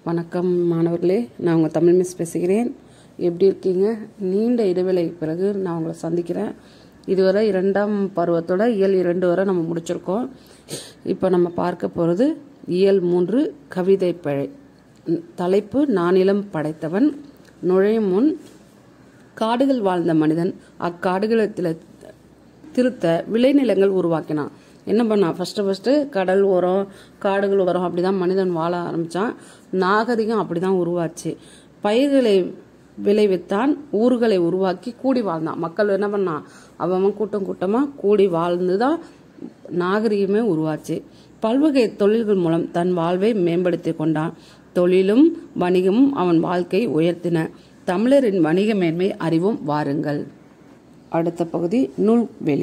வணக்கம் மாணவர்களே நான் உங்கள் தமிழ் மிஸ் பேசுகிறேன் எப்படி இருக்கீங்க நீண்ட இடைவேளைக்கு பிறகு நான் உங்களை சந்திக்கிறேன் இதுவரை இரண்டாம் பருவத்தோட இயல் இரண்டு வரை நம்ம முடிச்சிருக்கோம் இப்போ நம்ம பார்க்க போகிறது இயல் மூன்று கவிதை பிழை ம், தலைப்பு நானிலம் படைத்தவன் நுழையும் முன் காடுகள் வாழ்ந்த மனிதன் அக்காடுகளத்தில் திருத்த விளைநிலங்கள் உருவாக்கினான் என்ன பண்ணான் ஃபர்ஸ்ட் ஃபர்ஸ்ட் கடல் ஓரம் காடுகள் ஓரம் அப்படிதான் மனிதன் வாழ ஆரம்பிச்சான் நாகரிகம் அப்படிதான் உருவாச்சு பயிர்களை விளைவித்தான் ஊர்களை உருவாக்கி கூடி வாழ்ந்தான் மக்கள் என்ன பண்ணான் அவன் அவன் கூட்டம் கூட்டமா கூடி வாழ்ந்து தான் நாகரிகமே உருவாச்சு பல்வகை தொழில்கள் மூலம் தன் வாழ்வை மேம்படுத்தி கொண்டான் தொழிலும் வணிகமும் அவன் வாழ்க்கை உயர்த்தின தமிழரின் வணிக மேன்மை அறிவும் வாருங்கள் அடுத்த பகுதி நூல்வெளி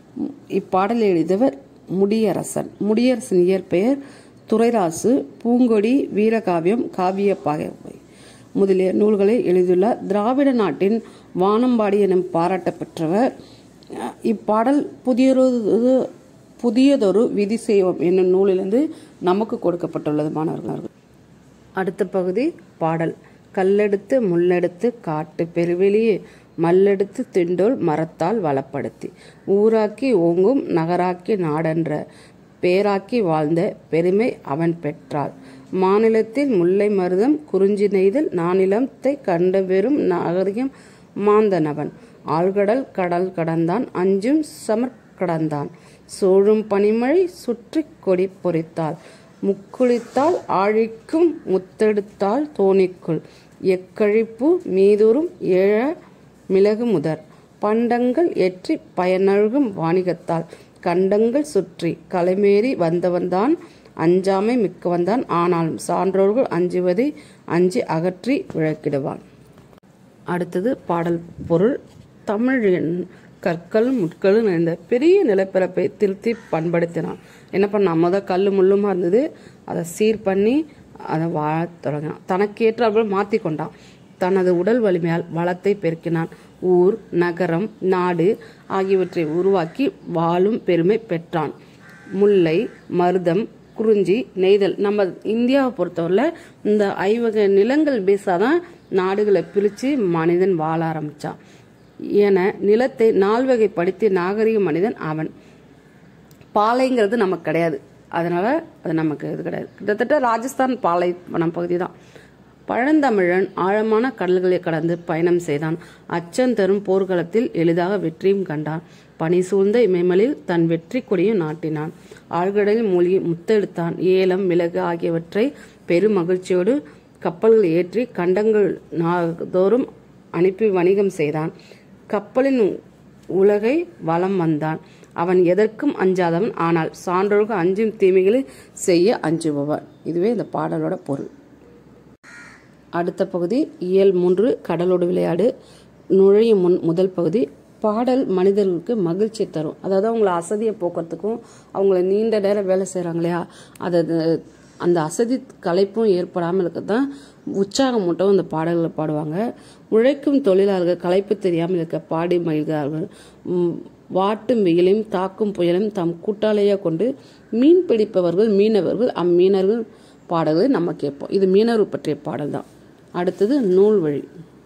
இப்பாடலை எழுதியவர் முடியரசன் முடியரசன் இயற்பெயர் துரைராசு பூங்கொடி வீரகாவியம் காவிய பாகவை முதலிய நூல்களை எழுதியுள்ளார் திராவிட நாட்டின் வானம்பாடி எனும் பாராட்ட பெற்றவர் அஹ், இப்பாடல் புதியதொரு புதியதொரு விதி செய்வோம் என்னும் நூலிலிருந்து நமக்கு கொடுக்கப்பட்டுள்ளது மாணவர்கள் அடுத்த பகுதி பாடல் கல்லெடுத்து முள்ளெடுத்து காட்டு பெருவெளியே மல்லெடுத்து திண்டோல் மரத்தால் வளப்படுத்தி ஊராக்கி ஓங்கும் நகராக்கி நாடென்ற பேராக்கி வாழ்ந்த பெருமை அவன் பெற்றாள் மாநிலத்தில் முல்லை மருதம் குறிஞ்சி நெய்தல் நானிலத்தை கண்ட பெரும் நாகரிகம் மாந்தனவன் ஆழ்கடல் கடல் கடந்தான் அஞ்சும் சமர் கடந்தான் சூழும் பனிமழை சுற்றி கொடி பொறித்தாள் முக்குளித்தால் ஆழிக்கும் முத்தெடுத்தால் தோணிக்குள் எக்கழிப்பு மீதுறும் ஏழ மிளகு முதற் பண்டங்கள் ஏற்றி பயனழுகும் வாணிகத்தால் கண்டங்கள் சுற்றி கலைமேறி வந்தவன்தான் அஞ்சாமை மிக்கவன்தான் ஆனாலும் சான்றோர்கள் அஞ்சுவதை அஞ்சி அகற்றி விளக்கிடுவான் அடுத்தது பாடல் பொருள் தமிழின் கற்கள் முட்களும் நிறைந்த பெரிய நிலப்பரப்பை திருத்தி பண்படுத்தினான் என்ன பண்ணான் முத கல் முள்ளுமா இருந்தது அதை சீர் பண்ணி அதை வாழத் தொடங்கினான் தனக்கேற்றார்கள் மாற்றி கொண்டான் தனது உடல் வலிமையால் வளத்தை பெருக்கினான் ஊர் நகரம் நாடு ஆகியவற்றை உருவாக்கி வாழும் பெருமை பெற்றான் முல்லை மருதம் குறிஞ்சி நெய்தல் நம்ம இந்தியாவை பொறுத்தவரையில் இந்த ஐவகை நிலங்கள் பேசாதான் நாடுகளை பிரித்து மனிதன் வாழ ஆரம்பிச்சான் என நிலத்தை நால்வகைப்படுத்தி நாகரிக மனிதன் அவன் பாலைங்கிறது நமக்கு கிடையாது அதனால அது நமக்கு இது கிடையாது கிட்டத்தட்ட ராஜஸ்தான் பாலை வனம் பகுதி தான் பழந்தமிழன் ஆழமான கடல்களை கடந்து பயணம் செய்தான் அச்சம் தரும் போர்க்களத்தில் எளிதாக வெற்றியும் கண்டான் பனி சூழ்ந்த இமயமலில் தன் வெற்றி கொடியும் நாட்டினான் ஆழ்கடலில் மூழ்கி முத்தெடுத்தான் ஏலம் மிளகு ஆகியவற்றை பெரும் மகிழ்ச்சியோடு கப்பல்கள் ஏற்றி கண்டங்கள் நா- தோறும் அனுப்பி வணிகம் செய்தான் கப்பலின் உலகை வலம் வந்தான் அவன் எதற்கும் அஞ்சாதவன் ஆனால் சான்றோர்கள் அஞ்சும் தீமைகளை செய்ய அஞ்சுபவன் இதுவே இந்த பாடலோட பொருள் அடுத்த பகுதி இயல் மூன்று கடலோடு விளையாடு நுழையும் முன் முதல் பகுதி பாடல் மனிதர்களுக்கு மகிழ்ச்சி தரும் அதாவது அவங்கள அசதியை போக்குறதுக்கும் அவங்கள நீண்ட நேரம் வேலை செய்கிறாங்க இல்லையா அதை அந்த அசதி களைப்பும் ஏற்படாமல் இருக்க தான் உற்சாகம் மூட்டம் இந்த பாடல்களை பாடுவாங்க உழைக்கும் தொழிலாளர்கள் களைப்பு தெரியாமல் இருக்க பாடி மகிழ்கிறார்கள் உம், வாட்டும் வெயிலையும் தாக்கும் புயலையும் தம் கூட்டாளியாக கொண்டு மீன் பிடிப்பவர்கள் மீனவர்கள் அம்மீனர்கள் பாடல்களை நம்ம கேட்போம் இது மீனவர் பற்றிய பாடல் தான் அடுத்தது நூல் வழி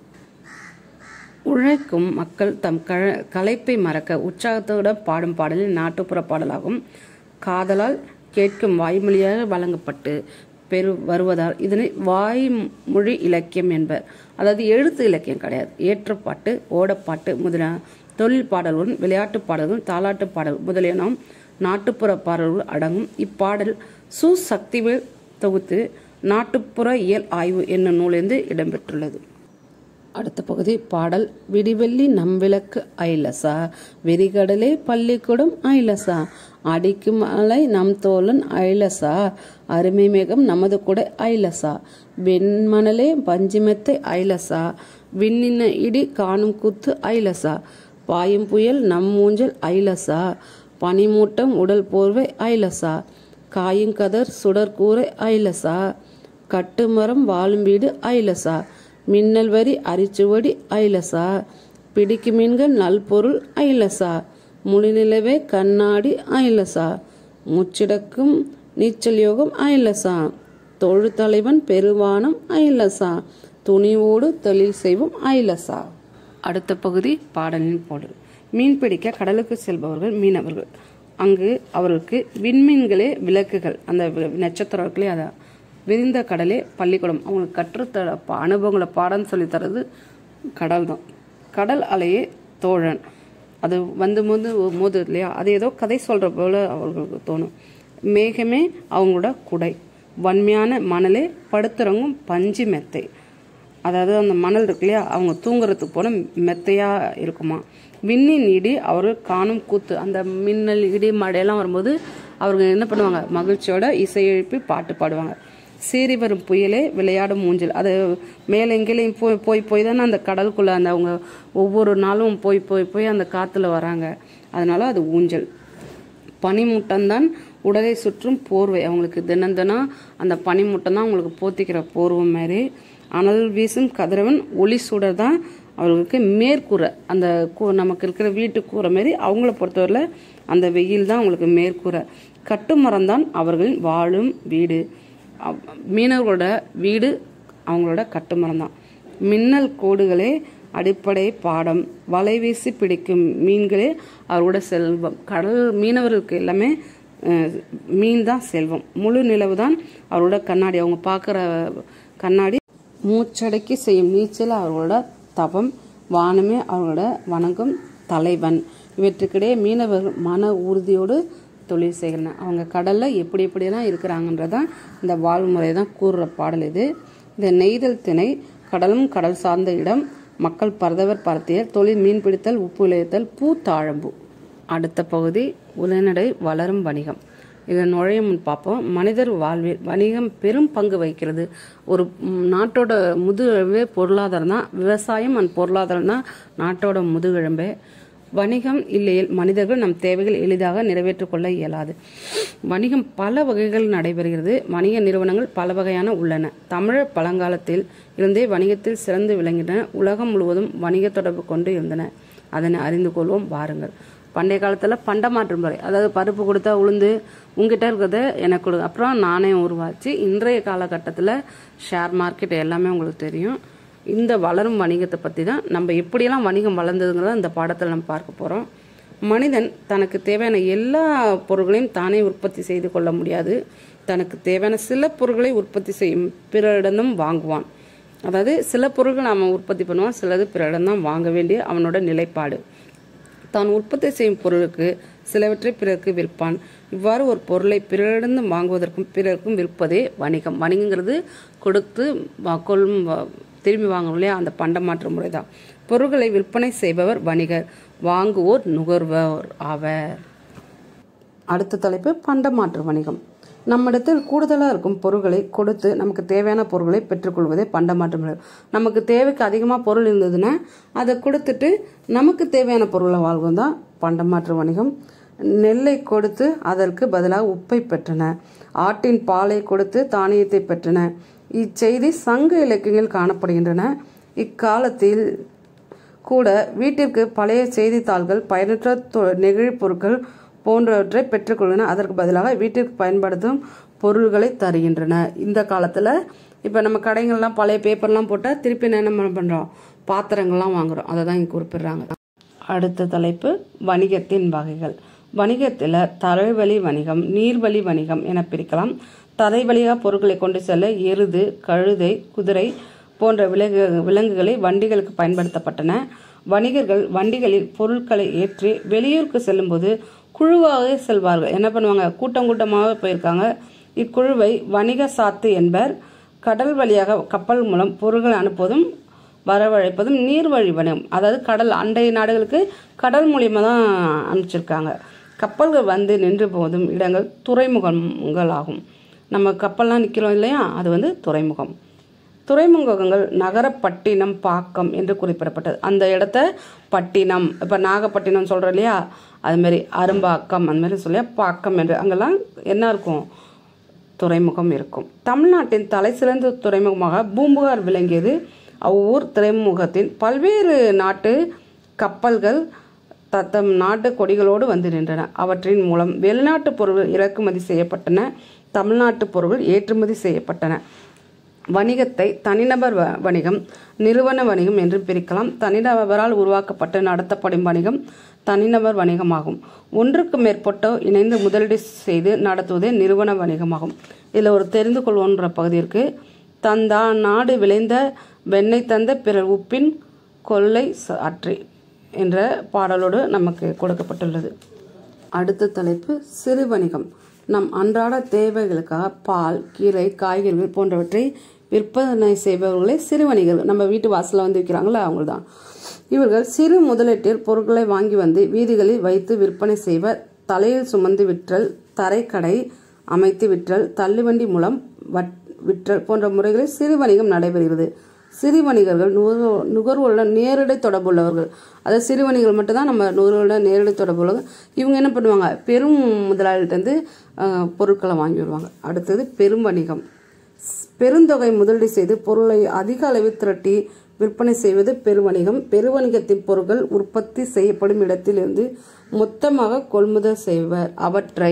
உழைக்கும் மக்கள் தம் கழ களைப்பை மறக்க உற்சாகத்தோடு பாடும் பாடலில் நாட்டுப்புற பாடலாகும் காதலால் கேட்கும் வாய்மொழியாக வழங்கப்பட்டு பெரு வருவதால் இதனை வாய்மொழி இலக்கியம் என்பர் அதாவது எழுத்து இலக்கியம் கிடையாது ஏற்றப்பாட்டு ஓடப்பாட்டு முதலிய தொழில் பாடல்களும் விளையாட்டு பாடல்கள் தாலாட்டு பாடல் முதலியன நாட்டுப்புற பாடல்கள் அடங்கும் இப்பாடல் சு சக்திவேல் தொகுத்து நாட்டுப்புற இயல் ஆய்வு என்னும் நூலிலிருந்து இடம்பெற்றுள்ளது அடுத்த பகுதி பாடல் விடிவெள்ளி நம்விளக்கு ஐலசா வெறிகடலே பள்ளிக்கூடம் ஐலசா அடிக்கும் அலை நம் தோழன் ஐலசா அருமை மேகம் நமது கூட ஐலசா வெண்மணலே பஞ்சுமெத்தை ஐலசா விண்ணின இடி காணும் கூத்து ஐலசா பாயும் புயல் நம் மூஞ்சல் ஐலசா பனிமூட்டம் உடல் போர்வை ஐலசா காயுங்கதர் சுடற்கூரை ஐலசா கட்டுமரம் வாழும் வீடு ஐலசா மின்னல் வரி அரிச்சுவடி ஐலசா பிடிக்கு மீன்கள் நல்பொருள் ஐலசா முழுநிலவே கண்ணாடி ஐலசா முச்சிடக்கும் நீச்சல் யோகம் ஐலசா தொழுதலைவன் பெருவானம் ஐலசா துணிவோடு தொழில் செய்வோம் ஐலசா அடுத்த பகுதி பாடலின் போடு மீன் பிடிக்க கடலுக்கு செல்பவர்கள் மீனவர்கள் அங்கு அவர்களுக்கு விண்மீன்களே விளக்குகள் அந்த வி- நட்சத்திரம் இருக்குல்லையே அதான் விரிந்த கடலே பள்ளிக்கூடம் அவங்களுக்கு கற்றுத்தர ப- அனுபவங்களை பாடம் சொல்லித் தரது கடல் தான் கடல் அலையே தோழன் அது வந்து மோது மோது இல்லையா அது ஏதோ கதை சொல்ற போல அவர்களுக்கு தோணும் மேகமே அவங்களோட குடை வன்மையான மணலே படுத்துறங்கும் பஞ்சு மெத்தை அதாவது அந்த மணல் இருக்கு இல்லையா அவங்க தூங்குறதுக்கு போல மெத்தையா இருக்குமா விண்ணின் இடி அவர்கள் காணும் கூத்து அந்த மின்னல் இடி மழையெல்லாம் வரும்போது அவர்கள் என்ன பண்ணுவாங்க மகிழ்ச்சியோட இசை எழுப்பி பாட்டு பாடுவாங்க சீறி வரும் புயலே விளையாடும் ஊஞ்சல் அது மேலே எங்கேயும் போய் போய் போய் தானே அந்த கடலுக்குள்ள அந்த அவங்க ஒவ்வொரு நாளும் போய் போய் போய் அந்த காத்துல வராங்க அதனால அது ஊஞ்சல் பனிமூட்டம்தான் உடலை சுற்றும் போர்வை அவங்களுக்கு தினம் தினம் அந்த பனிமூட்டம் தான் அவங்களுக்கு போத்திக்கிற போர்வை மாதிரி அனல் வீசும் கதிரவன் ஒளி சுடர் தான் அவர்களுக்கு மேற்கூரை அந்த கூ- நமக்கு இருக்கிற வீட்டு கூரை மாதிரி அவங்கள பொறுத்தவரையில் அந்த வெயில் தான் அவங்களுக்கு மேற்கூரை கட்டுமரம் தான் அவர்களின் வாழும் வீடு அவ்- மீனவர்களோட வீடு அவங்களோட கட்டுமரம் தான் மின்னல் கோடுகளே அடிப்படை பாடம் வலை வீசி பிடிக்கும் மீன்களே அவரோட செல்வம் கடல் மீனவர்களுக்கு எல்லாமே அஹ், மீன் தான் செல்வம் முழு நிலவு தான் அவரோட கண்ணாடி அவங்க பார்க்குற கண்ணாடி மூச்சடக்கி செய்யும் நீச்சல் அவர்களோட தவம் வானமே அவர்களோட வணங்கும் தலைவன் இவற்றுக்கிடையே மீனவர்கள் மன உறுதியோடு தொழில் செய்கிறன அவங்க கடல்ல எப்படி எப்படியெல்லாம் இருக்கிறாங்கன்றதான் இந்த வாழ்முறை தான் கூறுற பாடல் இது இந்த நெய்தல் திணை கடலும் கடல் சார்ந்த இடம் மக்கள் பரதவர் பரத்தியர் தொழில் மீன்பிடித்தல் உப்பு விளைவித்தல் பூ தாழம்பூ அடுத்த பகுதி உரைநடை வளரும் வணிகம் இதில் நுழைய முன் பார்ப்போம் மனிதர் வாழ்வில் வணிகம் பெரும் பங்கு வகிக்கிறது ஒரு ம், நாட்டோட முதுகெலும்பே பொருளாதாரம் தான் விவசாயம் அண்ட் பொருளாதாரம் தான் நாட்டோட முதுகெலும்பே வணிகம் இல்லையில் மனிதர்கள் நம் தேவைகள் எளிதாக நிறைவேற்றிக் கொள்ள இயலாது வணிகம் பல வகைகள் நடைபெறுகிறது வணிக நிறுவனங்கள் பல வகையான உள்ளன தமிழர் பழங்காலத்தில் இருந்தே வணிகத்தில் சிறந்து விளங்கின உலகம் முழுவதும் வணிக தொடர்பு கொண்டு இருந்தன அதனை அறிந்து கொள்வோம் வாருங்கள் பண்டைய காலத்தில் பண்டமாற்று முறை அதாவது பருப்பு கொடுத்தா உளுந்து உங்ககிட்ட இருக்கிறத எனக்கு கொடு அப்புறம் நாணயம் உருவாச்சு இன்றைய காலகட்டத்தில் ஷேர் மார்க்கெட் எல்லாமே உங்களுக்கு தெரியும் இந்த வளரும் வணிகத்தை பற்றி தான் நம்ம எப்படியெல்லாம் வணிகம் வளர்ந்ததுங்கிறத இந்த பாடத்தில் நம்ம பார்க்க போகிறோம் மனிதன் தனக்கு தேவையான எல்லா பொருட்களையும் தானே உற்பத்தி செய்து கொள்ள முடியாது தனக்கு தேவையான சில பொருட்களை உற்பத்தி செய்யும் பிறரிடமும் வாங்குவான் அதாவது சில பொருட்கள் நாம் உற்பத்தி பண்ணுவான் சிலது பிறரிடம் தான் வாங்க வேண்டிய அவனோட நிலைப்பாடு தான் உற்பத்தி செய்யும் பொருளுக்கு சிலவற்றை பிறருக்கு விற்பான் இவ்வாறு ஒரு பொருளை பிறரிடம் வாங்குவதற்கும் பிறருக்கும் விற்பதே வணிகம் வணிகங்கிறது கொடுத்து வா- கொள்ளும் வா- திரும்பி வாங்கணும் இல்லையா அந்த பண்டமாற்று முறை தான் பொருட்களை விற்பனை செய்பவர் வணிகர் வாங்குவோர் நுகர்வோர் ஆவர் அடுத்த தலைப்பு பண்டமாற்று வணிகம் நம்மிடத்தில் கூடுதலாக இருக்கும் பொருட்களை கொடுத்து நமக்கு தேவையான பொருட்களை பெற்றுக்கொள்வதே பண்டமாற்று முறை நமக்கு தேவைக்கு அதிகமாக பொருள் இருந்ததுன்னா அதை கொடுத்துட்டு நமக்கு தேவையான பொருளை வாழ்வது தான் பண்டமாற்று வணிகம் நெல்லை கொடுத்து அதற்கு பதிலாக உப்பை பெற்றன ஆட்டின் பாலை கொடுத்து தானியத்தை பெற்றன இச்செய்தி சங்க இலக்கியங்கள் காணப்படுகின்றன இக்காலத்தில் கூட வீட்டிற்கு பழைய செய்தித்தாள்கள் பயனற்ற தொ- நெகிழிப் பொருட்கள் போன்றவற்றை பெற்றுக்கொள்கின்றன அதற்கு பதிலாக வீட்டிற்கு பயன்படுத்தும் பொருள்களை தருகின்றன இந்த காலத்தில் இப்போ நம்ம கடைகள்லாம் பழைய பேப்பர்லாம் போட்டால் திருப்பி என்ன பண்ணுறோம் பாத்திரங்கள்லாம் வாங்குறோம் அதை தான் இங்கே குறிப்பிடுறாங்க அடுத்த தலைப்பு வணிகத்தின் வகைகள் வணிகத்தில் தரைவழி வணிகம் நீர்வழி வணிகம் என பிரிக்கலாம் தரை வழியாக பொருட்களை கொண்டு செல்ல எருது கழுதை குதிரை போன்ற விலங்கு விலங்குகளை வண்டிகளுக்கு பயன்படுத்தப்பட்டன வணிகர்கள் வண்டிகளில் பொருட்களை ஏற்றி வெளியூருக்கு செல்லும்போது குழுவாக செல்வார்கள் என்ன பண்ணுவாங்க கூட்டம் கூட்டமாக போயிருக்காங்க இக்குழுவை வணிக சாத்து என்பர் கடல் வழியாக கப்பல் மூலம் பொருட்களை அனுப்புவதும் வரவழைப்பதும் நீர்வழி வணிகம் அதாவது கடல் அண்டை நாடுகளுக்கு கடல் மூலியமாக தான் அனுப்பிச்சிருக்காங்க கப்பல்கள் வந்து நின்று போதும் இடங்கள் துறைமுகங்கள் ஆகும் நம்ம கப்பல்லாம் நிற்கிறோம் இல்லையா அது வந்து துறைமுகம் துறைமுகங்கள் நகரப்பட்டினம் பாக்கம் என்று குறிப்பிடப்பட்டது அந்த இடத்த பட்டினம் இப்போ நாகப்பட்டினம் சொல்கிறோம் இல்லையா அது மாதிரி அரும்பாக்கம் அந்த மாதிரி சொல்லி பாக்கம் என்று அங்கெல்லாம் என்ன இருக்கும் துறைமுகம் இருக்கும் தமிழ்நாட்டின் தலைசிறந்த துறைமுகமாக பூம்புகார் விளங்கியது அவ்வூர் துறைமுகத்தின் பல்வேறு நாட்டு கப்பல்கள் தத்தம் நாட்டு கொடிகளோடு வந்து நின்றன அவற்றின் மூலம் வெளிநாட்டு பொருட்கள் இறக்குமதி செய்யப்பட்டன தமிழ்நாட்டு பொருட்கள் ஏற்றுமதி செய்யப்பட்டன வணிகத்தை தனிநபர் வ- வணிகம் நிறுவன வணிகம் என்று பிரிக்கலாம் தனிநபரால் உருவாக்கப்பட்டு நடத்தப்படும் வணிகம் தனிநபர் வணிகமாகும் ஒன்றுக்கு மேற்பட்டோர் இணைந்து முதலீடு செய்து நடத்துவதே நிறுவன வணிகமாகும் இதில் ஒரு தெரிந்து கொள்வோன்ற பகுதி இருக்கு தந்தா நாடு விளைந்த வெண்ணெய் தந்த பிறர் உப்பின் கொள்ளை ச- அற்றி என்ற பாடலோடு நமக்கு கொடுக்கப்பட்டுள்ளது அடுத்த தலைப்பு சிறு வணிகம் நம் அன்றாட தேவைகளுக்காக பால் கீரை காய்கறிகள் போன்றவற்றை விற்பனை செய்பவர்களே சிறு வணிகர்கள் நம்ம வீட்டு வாசலில் வந்து விற்கிறாங்களா அவங்க தான் இவர்கள் சிறு முதலீட்டில் பொருட்களை வாங்கி வந்து வீதிகளில் வைத்து விற்பனை செய்வர் தலையில் சுமந்து விற்றல் தரைக்கடை அமைத்து விற்றல் தள்ளுவண்டி மூலம் வட் விற்றல் போன்ற முறைகளில் சிறு வணிகம் நடைபெறுகிறது சிறு வணிகர்கள் நுகர்வோ- நுகர்வோருடன் நேரடி தொடர்புள்ளவர்கள் அதாவது சிறு வணிகர்கள் மட்டும்தான் நம்ம நுகர்வோருடன் நேரடி தொடர்புள்ளவர்கள் இவங்க என்ன பண்ணுவாங்க பெரும் முதலாளிகிட்டேருந்து பொருட்களை வாங்கி வருவாங்க அடுத்தது பெரும் வணிகம் ஸ்- பெருந்தொகை முதலீடு செய்து பொருளை அதிக அளவில் திரட்டி விற்பனை செய்வது பெருவணிகம் பெருவணிகத்தின் பொருட்கள் உற்பத்தி செய்யப்படும் இடத்திலிருந்து மொத்தமாக கொள்முதல் செய்வர் அவற்றை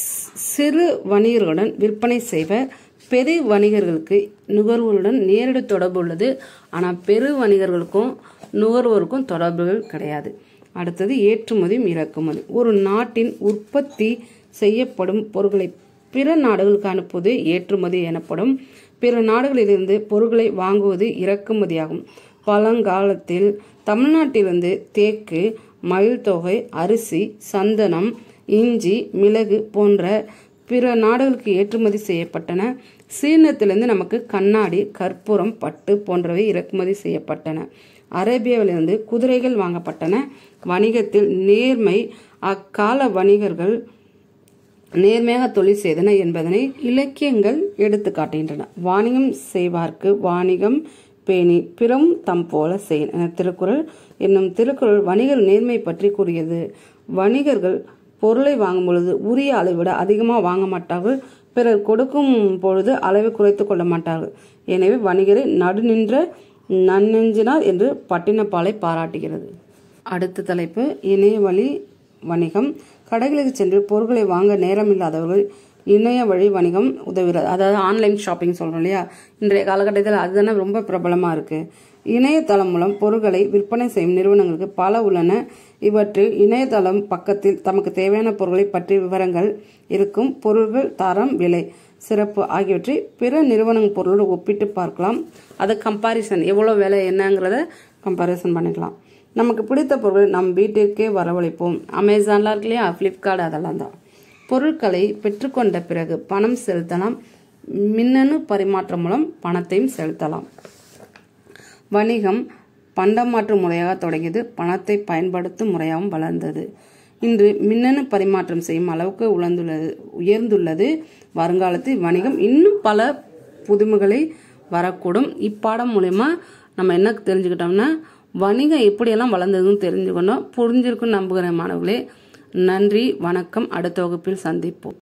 சிறு வணிகர்களுடன் விற்பனை செய்வர் பெரு வணிகர்களுக்கு நுகர்வோருடன் நேரடி தொடர்பு உள்ளது ஆனால் பெரு வணிகர்களுக்கும் நுகர்வோருக்கும் தொடர்புகள் கிடையாது அடுத்தது ஏற்றுமதியும் இறக்குமதி ஒரு நாட்டின் உற்பத்தி செய்யப்படும் பொருட்களை பிற நாடுகளுக்கு அனுப்புவது ஏற்றுமதி எனப்படும் பிற நாடுகளிலிருந்து பொருட்களை வாங்குவது இறக்குமதியாகும் பழங்காலத்தில் தமிழ்நாட்டிலிருந்து தேக்கு மயில் தொகை அரிசி சந்தனம் இஞ்சி மிளகு போன்ற பிற நாடுகளுக்கு ஏற்றுமதி செய்யப்பட்டன சீனத்திலிருந்து நமக்கு கண்ணாடி கற்பூரம் பட்டு போன்றவை இறக்குமதி செய்யப்பட்டன அரேபியாவிலிருந்து குதிரைகள் வாங்கப்பட்டன வணிகத்தில் நேர்மை அக்கால வணிகர்கள் நேர்மையாக தொழில் செய்தன என்பதனை இலக்கியங்கள் எடுத்து காட்டுகின்றன வாணிகம் செய்வார்க்கு வாணிகம் பேணி பிறம் தம் போல செய் என திருக்குறள் என்னும் திருக்குறள் வணிகர் நேர்மை பற்றி கூறியது வணிகர்கள் பொருளை வாங்கும் பொழுது உரிய அளவை விட அதிகமாக வாங்க மாட்டார்கள் பிறர் கொடுக்கும் பொழுது அளவை குறைத்து கொள்ள மாட்டார்கள் எனவே வணிகரை நடுநின்ற நன்னெஞ்சினார் என்று பட்டினப்பாலை பாராட்டுகிறது அடுத்த தலைப்பு இணைய வழி வணிகம் கடைகளுக்கு சென்று பொருட்களை வாங்க நேரமில்லாதவர்கள் இணைய வழி வணிகம் உதவுகிறது அதாவது ஆன்லைன் ஷாப்பிங் சொல்றோம் இல்லையா இன்றைய காலகட்டத்தில் அதுதானே ரொம்ப பிரபலமா இருக்கு இணையதளம் மூலம் பொருட்களை விற்பனை செய்யும் நிறுவனங்களுக்கு பல உள்ளன இவற்றில் இணையதளம் பக்கத்தில் தமக்கு தேவையான பொருட்களை பற்றிய விவரங்கள் இருக்கும் பொருள்கள் தரம் விலை சிறப்பு ஆகியவற்றை பிற நிறுவனங்கள் பொருளோடு ஒப்பிட்டு பார்க்கலாம் அது கம்பாரிசன் எவ்வளோ விலை என்னங்கிறத கம்பாரிசன் பண்ணிக்கலாம் நமக்கு பிடித்த பொருள் நம் வீட்டிற்கே வரவழைப்போம் அமேசான்லாம் இருக்கு இல்லையா ஃப்ளிப்கார்ட் அதெல்லாம் தான் பொருட்களை பெற்றுக்கொண்ட பிறகு பணம் செலுத்தலாம் மின்னணு பரிமாற்றம் மூலம் பணத்தையும் செலுத்தலாம் வணிகம் பண்டமாற்று முறையாக தொடங்கியது பணத்தை பயன்படுத்தும் முறையாகவும் வளர்ந்தது இன்று மின்னணு பரிமாற்றம் செய்யும் அளவுக்கு உயர்ந்துள்ளது உயர்ந்துள்ளது வருங்காலத்தில் வணிகம் இன்னும் பல புதுமைகளை வரக்கூடும் இப்பாடம் மூலயமா நம்ம என்ன தெரிஞ்சுக்கிட்டோம்னா வணிகம் எப்படியெல்லாம் வளர்ந்ததுன்னு தெரிஞ்சுக்கணும் புரிஞ்சிருக்குன்னு நம்புகிறேன் மாணவர்களே நன்றி வணக்கம் அடுத்த வகுப்பில் சந்திப்போம்